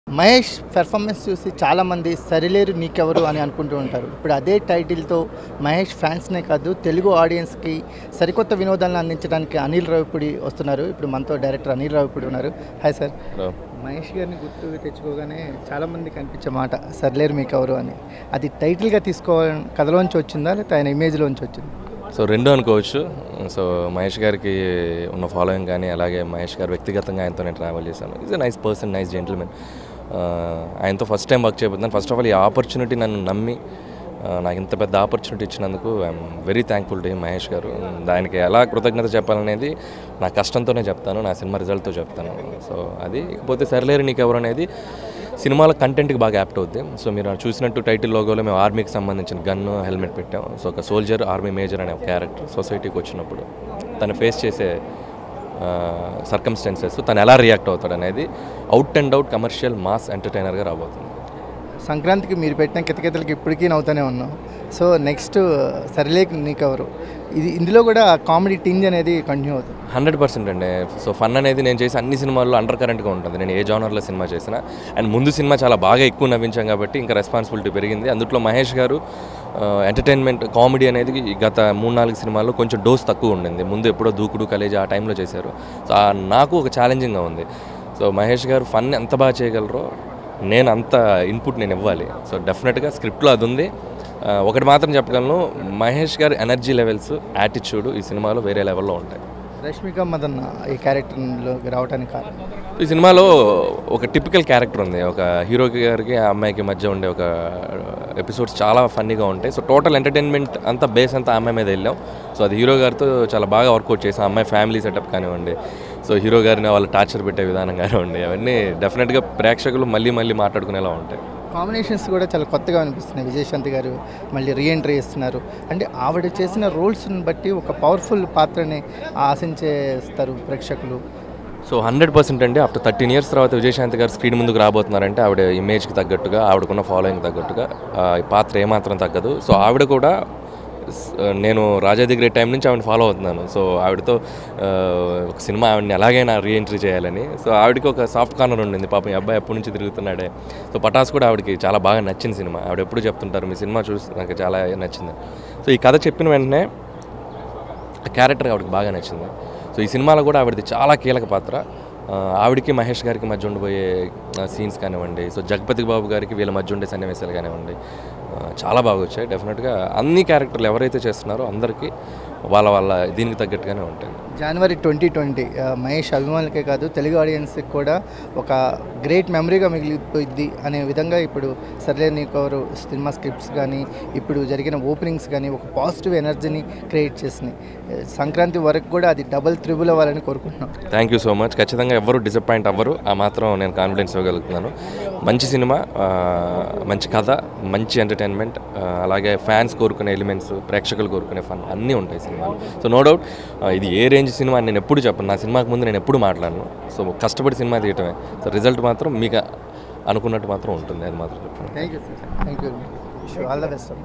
Mahesh performance చూసి చాలామంది సరిలేరు నీకెవరు అని అనుకుంటూ ఉంటారు ఇప్పుడు అదే టైటిల్తో మహేష్ ఫ్యాన్స్నే కాదు తెలుగు ఆడియన్స్కి సరికొత్త వినోదాలను అందించడానికి అనిల్ రావిపూడి వస్తున్నారు ఇప్పుడు మనతో డైరెక్టర్ అనిల్ రావిపూడి ఉన్నారు హాయ్ సార్ మహేష్ గారిని గుర్తు తెచ్చుకోగానే చాలామంది కనిపించే మాట సరిలేరు మీకెవరు అని అది టైటిల్గా తీసుకోవాలని కథలోంచి వచ్చిందా లేకపోతే ఆయన ఇమేజ్లోంచి వచ్చింది సో రెండు అనుకోవచ్చు సో మహేష్ గారికి ఉన్న ఫాలోయింగ్ కానీ అలాగే మహేష్ గారు వ్యక్తిగతంగా ఆయనతో నేను ట్రావెల్ చేశాను is a nice person nice gentlemen ఆయనతో ఫస్ట్ టైం వర్క్ చేయబోతున్నాను ఫస్ట్ ఆఫ్ ఆల్ ఈ ఆపర్చునిటీ నన్ను నమ్మి ఆ, నాకు ఇంత పెద్ద ఆపర్చునిటీ ఇచ్చినందుకు I'm very thankful to Mahesh garu దానికి ఎలా కృతజ్ఞత చెప్పాలనేది నా కష్టంతోనే చెప్తాను నా సినిమా రిజల్ట్తో చెప్తాను సో అది ఇకపోతే సరిలేరు నీకు ఎవరు అనేది సినిమాల కంటెంట్కి బాగా యాప్ట్ అవుద్ది సో మీరు చూసినట్టు టైటిల్ లోగోలో మేము ఆర్మీకి సంబంధించిన గన్ హెల్మెట్ పెట్టాం సో ఒక సోల్జర్ ఆర్మీ మేజర్ అనే ఒక క్యారెక్టర్ సొసైటీకి వచ్చినప్పుడు తను ఫేస్ చేసే సర్కమ్స్టెన్సెస్ తను ఎలా రియాక్ట్ అవుతాడు అనేది out and out commercial mass ఎంటర్టైనర్గా రాబోతుంది సంక్రాంతికి మీరు పెట్టిన కితకితలకి ఇప్పటికీ నవ్వుతూనే ఉన్నాం సో నెక్స్ట్ సరిలేక్ నీకెవరు ఇది ఇందులో కూడా కామెడీ టింజ్ అనేది కంటిన్యూ అవుతుంది హండ్రెడ్ పర్సెంట్ అండి సో ఫన్ అనేది నేను చేసే అన్ని సినిమాల్లో అండర్ కరెంట్గా ఉంటుంది నేను ఏ జానర్లో సినిమా చేసినా అండ్ ముందు సినిమా చాలా బాగా ఎక్కువ నవ్వించాం కాబట్టి ఇంకా రెస్పాన్సిబిలిటీ పెరిగింది అందులో మహేష్ గారు ఎంటర్టైన్మెంట్ కామెడీ అనేది ఈ గత మూడు నాలుగు సినిమాల్లో కొంచెం డోస్ తక్కువ ఉండింది ముందు ఎప్పుడో దూకుడు కలేజ్ ఆ టైంలో చేశారు సో ఆ నాకు ఒక ఛాలెంజింగ్గా ఉంది సో మహేష్ గారు ఫన్ ఎంత బాగా చేయగలరో నేను అంత ఇన్పుట్ నేను ఇవ్వాలి సో డెఫినెట్గా స్క్రిప్ట్లో అది ఉంది ఆ, ఒకటి మాత్రం చెప్పగలను మహేష్ గారి ఎనర్జీ లెవెల్స్ యాటిట్యూడ్ ఈ సినిమాలో వేరే లెవెల్లో ఉంటాయి రష్మిక మదన్ ఈ క్యారెక్టర్లోకి రావడానికి కారణం ఈ సినిమాలో ఒక టిపికల్ క్యారెక్టర్ ఉంది ఒక హీరో గారికి ఆ అమ్మాయికి మధ్య ఉండే ఒక ఎపిసోడ్స్ చాలా ఫన్నీగా ఉంటాయి సో టోటల్ ఎంటర్టైన్మెంట్ అంతా బేస్ అంతా ఆ అమ్మాయి మీద వెళ్ళాం సో అది హీరో గారితో చాలా బాగా వర్కౌట్ చేసాం ఆ అమ్మాయి ఫ్యామిలీ సెటప్ కానివ్వండి సో హీరో గారిని వాళ్ళు టార్చర్ పెట్టే విధానం కానివ్వండి అవన్నీ డెఫినెట్గా ప్రేక్షకులు మళ్ళీ మళ్ళీ మాట్లాడుకునేలా ఉంటాయి కాంబినేషన్స్ కూడా చాలా కొత్తగా అనిపిస్తున్నాయి విజయశాంతి గారు మళ్ళీ రీఎంట్రీ ఇస్తున్నారు అంటే ఆవిడ చేసిన రోల్స్ని బట్టి ఒక పవర్ఫుల్ పాత్రని ఆశించేస్తారు ప్రేక్షకులు సో హండ్రెడ్ పర్సెంట్ అండి ఆఫ్టర్ థర్టీన్ ఇయర్స్ తర్వాత విజయశాంతి గారు స్క్రీన్ ముందుకు రాబోతున్నారంటే ఆవిడ ఇమేజ్కి తగ్గట్టుగా ఆవిడకున్న ఫాలోయింగ్ తగ్గట్టుగా ఆ, ఈ పాత్ర ఏమాత్రం తగ్గదు సో ఆవిడ కూడా స్- నేను రాజాది గ్రేట్ టైం నుంచి ఆవిడని ఫాలో అవుతున్నాను సో ఆవిడతో ఆ, ఒక సినిమా ఆవిడని ఎలాగైనా రీఎంట్రీ చేయాలని సో ఆవిడకి ఒక సాఫ్ట్ కార్నర్ ఉండింది పాపం ఈ అబ్బాయి ఎప్పటి నుంచి తిరుగుతున్నాడే సో పటాస్ కూడా ఆవిడకి చాలా బాగా నచ్చిన సినిమా ఆవిడ ఎప్పుడు చెప్తుంటారు మీ సినిమా చూసి నాకు చాలా నచ్చింది సో ఈ కథ చెప్పిన వెంటనే ఆ క్యారెక్టర్ ఆవిడకి బాగా నచ్చింది సో ఈ సినిమాలో కూడా ఆవిడది చాలా కీలక పాత్ర ఆ, ఆవిడకి మహేష్ గారికి మధ్య ఉండిపోయే సీన్స్ కానివ్వండి సో జగపతి బాబు గారికి వీళ్ళ మధ్య ఉండే సన్నివేశాలు కానివ్వండి ఆ, చాలా బాగా వచ్చాయి డెఫినెట్గా అన్ని క్యారెక్టర్లు ఎవరైతే చేస్తున్నారో అందరికీ వాళ్ళ వాళ్ళ దీనికి తగ్గట్టుగానే ఉంటాయి జనవరి ట్వంటీ ట్వంటీ మహేష్ అభిమానులకే కాదు తెలుగు ఆడియన్స్కి కూడా ఒక గ్రేట్ మెమరీగా మిగిలిపోయింది అనే విధంగా ఇప్పుడు సర్లే నీకెవరు సినిమా స్క్రిప్ట్స్ కానీ ఇప్పుడు జరిగిన ఓపెనింగ్స్ కానీ ఒక పాజిటివ్ ఎనర్జీని క్రియేట్ చేసినాయి ఆ, సంక్రాంతి వరకు కూడా అది డబల్ త్రిబుల్ అవ్వాలని కోరుకుంటున్నాం థ్యాంక్ యూ సో మచ్ ఖచ్చితంగా ఎవరు డిసప్పాయింట్ అవ్వరు ఆ మాత్రం నేను కాన్ఫిడెన్స్ ఇవ్వగలుగుతున్నాను మంచి సినిమా ఆ, మంచి కథ మంచి ఎంటర్టైన్మెంట్ ఆ, అలాగే ఫ్యాన్స్ కోరుకునే ఎలిమెంట్స్ ప్రేక్షకులు కోరుకునే ఫన్ అన్నీ ఉంటాయి సినిమాలు సో నో డౌట్ ఇది ఏ రేంజ్ సినిమా అని నేను ఎప్పుడు చెప్పను నా సినిమాకి ముందు నేను ఎప్పుడు మాట్లాడను సో కష్టపడి సినిమా తీయటమే సో రిజల్ట్ మాత్రం మీకు అనుకున్నట్టు మాత్రం ఉంటుంది అది మాత్రం చెప్పండి thank you sir thank you all the best